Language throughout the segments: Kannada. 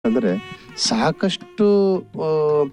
ಅಂದರೆ ಸಾಕಷ್ಟು ಆ,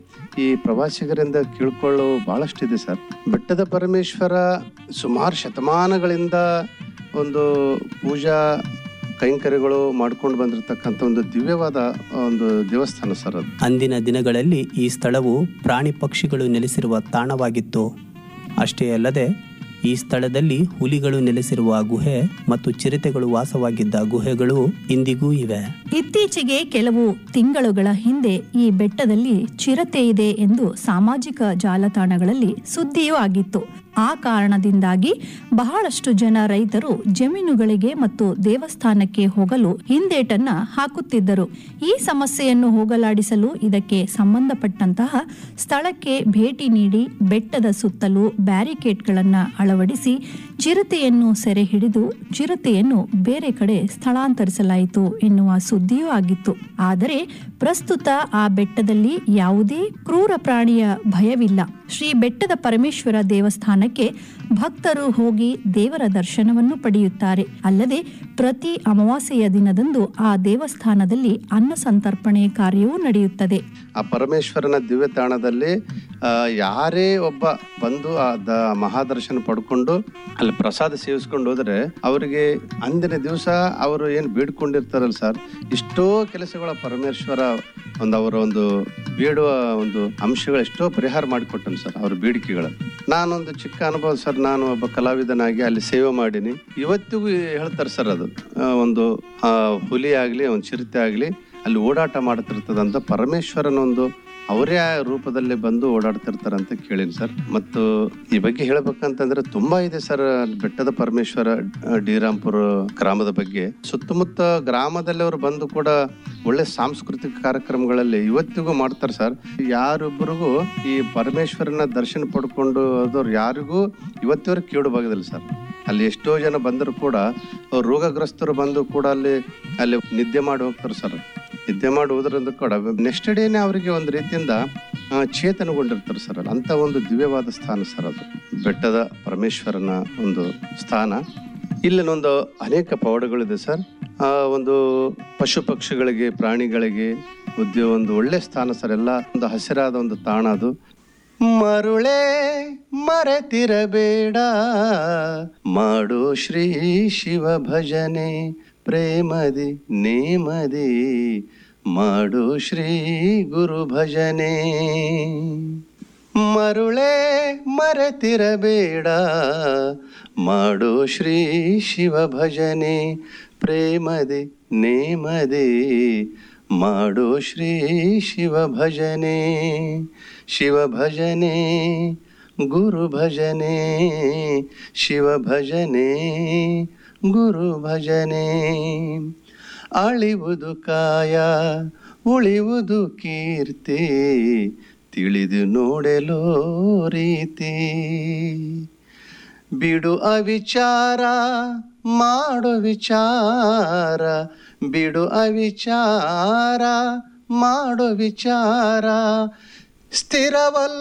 ಈ ಪ್ರವಾಸಿಗರಿಂದ ಕೇಳ್ಕೊಳ್ಳೋ ಭಾಳಷ್ಟಿದೆ ಸರ್ ಬೆಟ್ಟದ ಪರಮೇಶ್ವರ ಸುಮಾರು ಶತಮಾನಗಳಿಂದ ಒಂದು ಪೂಜಾ ಕೈಂಕರ್ಯಗಳು ಮಾಡ್ಕೊಂಡು ಬಂದಿರತಕ್ಕಂಥ ಒಂದು ದಿವ್ಯವಾದ ಒಂದು ದೇವಸ್ಥಾನ ಸರ್ ಅದು ಅಂದಿನ ದಿನಗಳಲ್ಲಿ ಈ ಸ್ಥಳವು ಪ್ರಾಣಿ ಪಕ್ಷಿಗಳು ನೆಲೆಸಿರುವ ತಾಣವಾಗಿತ್ತು ಅಷ್ಟೇ ಅಲ್ಲದೆ ಈ ಸ್ಥಳದಲ್ಲಿ ಹುಲಿಗಳು ನೆಲೆಸಿರುವ ಗುಹೆ ಮತ್ತು ಚಿರತೆಗಳು ವಾಸವಾಗಿದ್ದ ಗುಹೆಗಳು ಇಂದಿಗೂ ಇವೆ ಇತ್ತೀಚೆಗೆ ಕೆಲವು ತಿಂಗಳುಗಳ ಹಿಂದೆ ಈ ಬೆಟ್ಟದಲ್ಲಿ ಚಿರತೆ ಇದೆ ಎಂದು ಸಾಮಾಜಿಕ ಜಾಲತಾಣಗಳಲ್ಲಿ ಸುದ್ದಿಯೂ ಆಗಿತ್ತು ಆ ಕಾರಣದಿಂದಾಗಿ ಬಹಳಷ್ಟು ಜನ ರೈತರು ಜಮೀನುಗಳಿಗೆ ಮತ್ತು ದೇವಸ್ಥಾನಕ್ಕೆ ಹೋಗಲು ಹಿಂದೇಟನ್ನ ಹಾಕುತ್ತಿದ್ದರು ಈ ಸಮಸ್ಯೆಯನ್ನು ಹೋಗಲಾಡಿಸಲು ಇದಕ್ಕೆ ಸಂಬಂಧಪಟ್ಟಂತಹ ಸ್ಥಳಕ್ಕೆ ಭೇಟಿ ನೀಡಿ ಬೆಟ್ಟದ ಸುತ್ತಲೂ ಬ್ಯಾರಿಕೇಡ್ಗಳನ್ನು ಅಳವಡಿಸಿ ಚಿರತೆಯನ್ನು ಸೆರೆ ಹಿಡಿದು ಚಿರತೆಯನ್ನು ಬೇರೆ ಕಡೆ ಸ್ಥಳಾಂತರಿಸಲಾಯಿತು ಎನ್ನುವ ಸುದ್ದಿಯೂ ಆಗಿತ್ತು ಆದರೆ ಪ್ರಸ್ತುತ ಆ ಬೆಟ್ಟದಲ್ಲಿ ಯಾವುದೇ ಕ್ರೂರ ಪ್ರಾಣಿಯ ಭಯವಿಲ್ಲ ಶ್ರೀ ಬೆಟ್ಟದ ಪರಮೇಶ್ವರ ದೇವಸ್ಥಾನಕ್ಕೆ ಭಕ್ತರು ಹೋಗಿ ದೇವರ ದರ್ಶನವನ್ನು ಪಡೆಯುತ್ತಾರೆ ಅಲ್ಲದೆ ಪ್ರತಿ ಅಮಾವಾಸ್ಯೆಯ ದಿನದಂದು ಆ ದೇವಸ್ಥಾನದಲ್ಲಿ ಅನ್ನ ಸಂತರ್ಪಣೆ ಕಾರ್ಯವೂ ನಡೆಯುತ್ತದೆ ಆ ಪರಮೇಶ್ವರನ ದಿವ್ಯ ತಾಣದಲ್ಲಿ ಆ, ಯಾರೇ ಒಬ್ಬ ಬಂದು ಆ ದ ಮಹಾದರ್ಶನ ಪಡ್ಕೊಂಡು ಅಲ್ಲಿ ಪ್ರಸಾದ ಸೇವಿಸ್ಕೊಂಡು ಹೋದ್ರೆ ಅವರಿಗೆ ಅಂದಿನ ದಿವಸ ಅವರು ಏನು ಬೇಡ್ಕೊಂಡಿರ್ತಾರಲ್ಲ ಸರ್ ಎಷ್ಟೋ ಕೆಲಸಗಳ ಪರಮೇಶ್ವರ ಒಂದು ಅವರ ಒಂದು ಬೇಡುವ ಒಂದು ಅಂಶಗಳು ಎಷ್ಟೋ ಪರಿಹಾರ ಮಾಡಿಕೊಟ್ಟನು ಸರ್ ಅವ್ರ ಬೇಡಿಕೆಗಳು ನಾನೊಂದು ಚಿಕ್ಕ ಅನುಭವ ಸರ್ ನಾನು ಒಬ್ಬ ಕಲಾವಿದನಾಗಿ ಅಲ್ಲಿ ಸೇವೆ ಮಾಡೀನಿ ಇವತ್ತಿಗೂ ಹೇಳ್ತಾರೆ ಸರ್ ಅದು ಆ, ಒಂದು ಆ, ಹುಲಿ ಆಗಲಿ ಒಂದು ಚಿರತೆ ಆಗಲಿ ಅಲ್ಲಿ ಓಡಾಟ ಮಾಡ್ತಿರ್ತದಂತ ಪರಮೇಶ್ವರನ ಒಂದು ಅವರೇ ಆ ರೂಪದಲ್ಲಿ ಬಂದು ಓಡಾಡ್ತಿರ್ತಾರಂತ ಕೇಳೀನಿ ಸರ್ ಮತ್ತು ಈ ಬಗ್ಗೆ ಹೇಳ್ಬೇಕಂತಂದ್ರೆ ತುಂಬಾ ಇದೆ ಸರ್ ಬೆಟ್ಟದ ಪರಮೇಶ್ವರ ಆ, ಡಿರಾಂಪುರ ಗ್ರಾಮದ ಬಗ್ಗೆ ಸುತ್ತಮುತ್ತ ಗ್ರಾಮದಲ್ಲಿ ಅವರು ಬಂದು ಕೂಡ ಒಳ್ಳೆ ಸಾಂಸ್ಕೃತಿಕ ಕಾರ್ಯಕ್ರಮಗಳಲ್ಲಿ ಇವತ್ತಿಗೂ ಮಾಡ್ತಾರೆ ಸರ್ ಯಾರೊಬ್ಬರಿಗೂ ಈ ಪರಮೇಶ್ವರನ ದರ್ಶನ ಪಡ್ಕೊಂಡು ಹೋದವ್ರು ಯಾರಿಗೂ ಇವತ್ತಿವರೆಗೆ ಕೇಳು ಭಾಗದಲ್ಲಿ ಸರ್ ಅಲ್ಲಿ ಎಷ್ಟೋ ಜನ ಬಂದರೂ ಕೂಡ ಅವ್ರು ರೋಗಗ್ರಸ್ತರು ಬಂದು ಕೂಡ ಅಲ್ಲಿ ಅಲ್ಲಿ ನಿದ್ದೆ ಮಾಡಿ ಹೋಗ್ತಾರೆ ಸರ್ ನಿದ್ದೆ ಮಾಡಿ ಹೋದ್ರಿಂದ ಕೂಡ ನೆಕ್ಸ್ಟ್ ಡೇನೆ ಅವರಿಗೆ ಒಂದು ರೀತಿಯಿಂದ ಆ, ಚೇತನಗೊಂಡಿರ್ತಾರೆ ಸರ್ ಅಲ್ಲಿ ಅಂತ ಒಂದು ದಿವ್ಯವಾದ ಸ್ಥಾನ ಸರ್ ಅದು ಬೆಟ್ಟದ ಪರಮೇಶ್ವರನ ಒಂದು ಸ್ಥಾನ ಇಲ್ಲಿನೊಂದು ಅನೇಕ ಪವಾಡಗಳಿದೆ ಸರ್ ಆ ಒಂದು ಪಶು ಪಕ್ಷಿಗಳಿಗೆ ಪ್ರಾಣಿಗಳಿಗೆ ಉದ್ಯೋಗ ಒಂದು ಒಳ್ಳೆ ಸ್ಥಾನ ಸರ್ ಎಲ್ಲ ಒಂದು ಹಸಿರಾದ ಒಂದು ತಾಣ ಅದು ಮರುಳೇ ಮರೆತಿರಬೇಡ ಮಾಡು ಶ್ರೀ ಶಿವ ಭಜನೆ ಪ್ರೇಮದಿ ನೇಮದಿ ಮಾಡು ಶ್ರೀ ಗುರು ಭಜನೆ ಮರುಳೇ ಮರೆತಿರಬೇಡ ಮಾಡು ಶ್ರೀ ಶಿವ ಭಜನೆ ಪ್ರೇಮದಿ ನೇಮದಿ ಮಾಡು ಶ್ರೀ ಶಿವ ಭಜನೆ ಶಿವ ಭಜನೆ ಗುರು ಭಜನೆ ಶಿವ ಭಜನೆ ಗುರು ಭಜನೆ ಅಳಿವುದು ಕಾಯ ಉಳಿವುದು ಕೀರ್ತಿ ತಿಳಿದು ನೋಡೆಲೋ ರೀತಿ ಬಿಡು ಅವಿಚಾರ ಮಾಡು ವಿಚಾರ ಬಿಡು ಅವಿಚಾರ ಮಾಡು ವಿಚಾರ ಸ್ಥಿರವಲ್ಲ